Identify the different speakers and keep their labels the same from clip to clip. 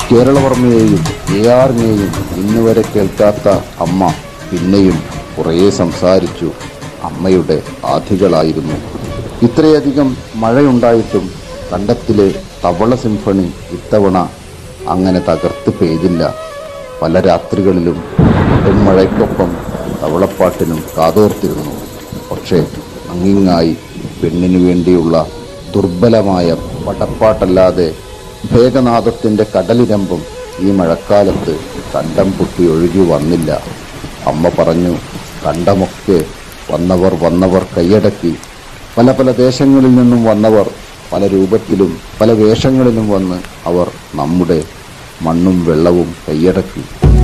Speaker 1: കേരളവർമ്മയെയും A ആറിനെയും ഇന്നുവരെ കേൾക്കാത്ത അമ്മ പിന്നെയും കുറേ സംസാരിച്ചു അമ്മയുടെ ആധികളായിരുന്നു ഇത്രയധികം മഴയുണ്ടായിട്ടും കണ്ടത്തിലെ തവള സിംഫണി ഇത്തവണ അങ്ങനെ തകർത്ത് പെയ്തില്ല പല രാത്രികളിലും മഴയ്ക്കൊപ്പം തവളപ്പാട്ടിനും കാതോർത്തിരുന്നു പക്ഷേ അങ്ങിങ്ങായി പെണ്ണിനു വേണ്ടിയുള്ള ദുർബലമായ പടപ്പാട്ടല്ലാതെ ഭേദനാദത്തിൻ്റെ കടലിരമ്പും ഈ മഴക്കാലത്ത് കണ്ടം പൊട്ടി ഒഴുകി വന്നില്ല അമ്മ പറഞ്ഞു കണ്ടമൊക്കെ വന്നവർ വന്നവർ കൈയടക്കി പല പല ദേശങ്ങളിൽ നിന്നും വന്നവർ പല രൂപത്തിലും പല വേഷങ്ങളിലും വന്ന് അവർ നമ്മുടെ മണ്ണും വെള്ളവും കൈയടക്കി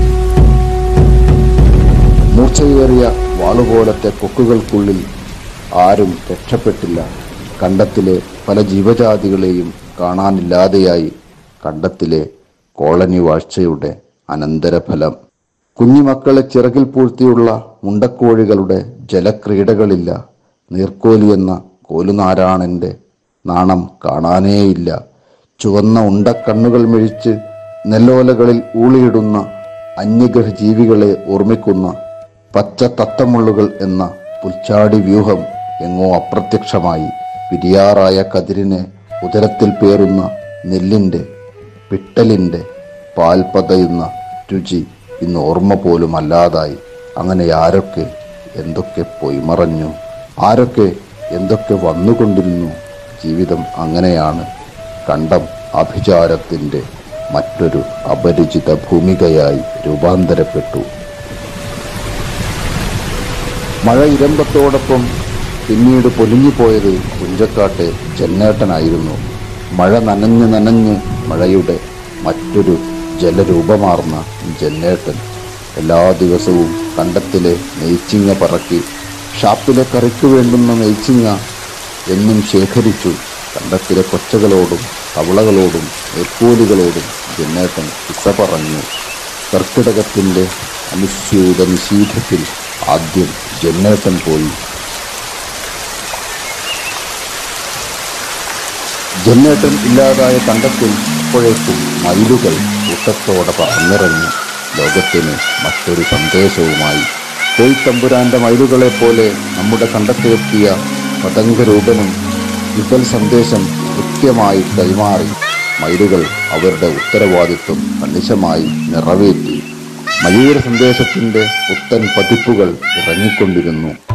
Speaker 1: മൂർച്ചയേറിയ വാളുപോലത്തെ കൊക്കുകൾക്കുള്ളിൽ ആരും രക്ഷപ്പെട്ടില്ല കണ്ടത്തിലെ പല ജീവജാതികളെയും കാണാനില്ലാതെയായി കണ്ടത്തിലെ കോളനി വാഴ്ചയുടെ അനന്തരഫലം കുഞ്ഞുമക്കളെ ചിറകിൽ പൂഴ്ത്തിയുള്ള മുണ്ടക്കോഴികളുടെ ജലക്രീഡകളില്ല നീർക്കോലി എന്ന കോലുനാരായണന്റെ നാണം കാണാനേയില്ല ചുവന്ന ഉണ്ടക്കണ്ണുകൾ മിഴിച്ച് നെല്ലോലകളിൽ ഊളിയിടുന്ന അന്യഗ്രഹ ജീവികളെ ഓർമ്മിക്കുന്ന പച്ച തത്തമുള്ളുകൾ എന്ന പുൽച്ചാടി വ്യൂഹം എങ്ങോ അപ്രത്യക്ഷമായി പിരിയാറായ കതിരിനെ ഉദരത്തിൽ പേറുന്ന നെല്ലിൻ്റെ പിട്ടലിൻ്റെ പാൽ പതയുന്ന രുചി ഇന്ന് ഓർമ്മ പോലും അല്ലാതായി അങ്ങനെ ആരൊക്കെ എന്തൊക്കെ പൊയ്മറഞ്ഞു ആരൊക്കെ എന്തൊക്കെ വന്നുകൊണ്ടിരുന്നു ജീവിതം അങ്ങനെയാണ് കണ്ടം അഭിചാരത്തിൻ്റെ മറ്റൊരു അപരിചിത ഭൂമികയായി രൂപാന്തരപ്പെട്ടു മഴ ഇരമ്പത്തോടൊപ്പം പിന്നീട് പൊലിഞ്ഞുപോയത് കുഞ്ചക്കാട്ടെ ചെന്നേട്ടനായിരുന്നു മഴ നനഞ്ഞ് നനഞ്ഞ് മഴയുടെ മറ്റൊരു ജലരൂപമാർന്ന ജന്നേട്ടൻ എല്ലാ ദിവസവും കണ്ടത്തിലെ നെയ്ച്ചിങ്ങ പറക്കി ഷാപ്പിലെ കറിക്ക് വേണ്ടുന്ന നെയ്ച്ചിങ്ങ എന്നും ശേഖരിച്ചു കണ്ടത്തിലെ കൊച്ചകളോടും തവളകളോടും ഏക്കോലികളോടും ജന്നേട്ടൻ ഇസ പറഞ്ഞു കർക്കിടകത്തിൻ്റെ അനുസ്യൂത നിശീധത്തിൽ ആദ്യം ജന്നേട്ടൻ പോയി ജന്നേട്ടൻ ഇല്ലാതായ കണ്ടത്തിൽ ഇപ്പോഴേക്കും മയിലുകൾ കൂട്ടത്തോടെ പറന്നിറങ്ങി ലോകത്തിന് മറ്റൊരു സന്ദേശവുമായി കോയിത്തമ്പുരാന്റെ മയിലുകളെ പോലെ നമ്മുടെ കണ്ടത്തിലെത്തിയ പതംഗരൂപനും വിപൽ സന്ദേശം കൃത്യമായി കൈമാറി മയിലുകൾ അവരുടെ ഉത്തരവാദിത്വം കണിശമായി നിറവേറ്റി മയൂര സന്ദേശത്തിന്റെ പുത്തൻ പതിപ്പുകൾ ഇറങ്ങിക്കൊണ്ടിരുന്നു